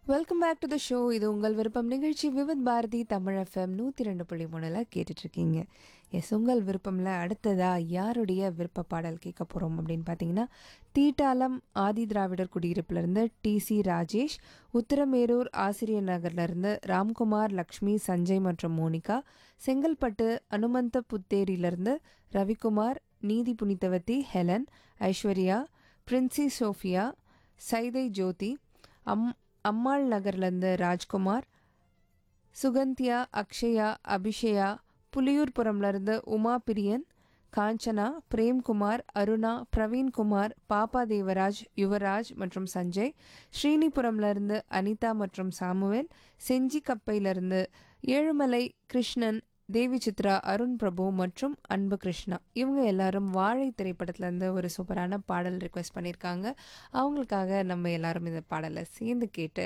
welcome back to the show இது உங்கள் விருப்பம் நிகழ்ச்சி விவித் பாரதி தமிழ் எஃப்எம் நூற்றி ரெண்டு புள்ளி மூணில் கேட்டுட்ருக்கீங்க எஸ் உங்கள் விருப்பமில் அடுத்ததாக யாருடைய விருப்ப பாடல் கேட்க போகிறோம் அப்படின்னு பார்த்தீங்கன்னா தீட்டாலம் ஆதி திராவிடர் குடியிருப்புலேருந்து டிசி ராஜேஷ் உத்தரமேரூர் ஆசிரியர் நகர்லேருந்து ராம்குமார் லக்ஷ்மி சஞ்சய் மற்றும் மோனிகா செங்கல்பட்டு அனுமந்த புத்தேரியிலேருந்து ரவிக்குமார் நீதி புனிதவதி ஹெலன் ஐஸ்வர்யா பிரின்சி சோஃபியா சைதை ஜோதி அம் அம்மாள் நகர்லேருந்து ராஜ்குமார் சுகந்தியா அக்ஷயா அபிஷயா புலியூர்புரம்லேருந்து உமா பிரியன் காஞ்சனா பிரேம்குமார் அருணா பிரவீன்குமார் பாப்பா தேவராஜ் யுவராஜ் மற்றும் சஞ்சய் ஸ்ரீனிபுரம்லேருந்து அனிதா மற்றும் சாமுவேல் செஞ்சி கப்பையிலிருந்து ஏழுமலை கிருஷ்ணன் தேவி சித்ரா அருண் பிரபு மற்றும் அன்பு கிருஷ்ணா இவங்க எல்லாரும் வாழை திரைப்படத்துலேருந்து ஒரு சூப்பரான பாடல் ரிக்வெஸ்ட் பண்ணியிருக்காங்க அவங்களுக்காக நம்ம எல்லாரும் இந்த பாடலை சேர்ந்து கேட்டு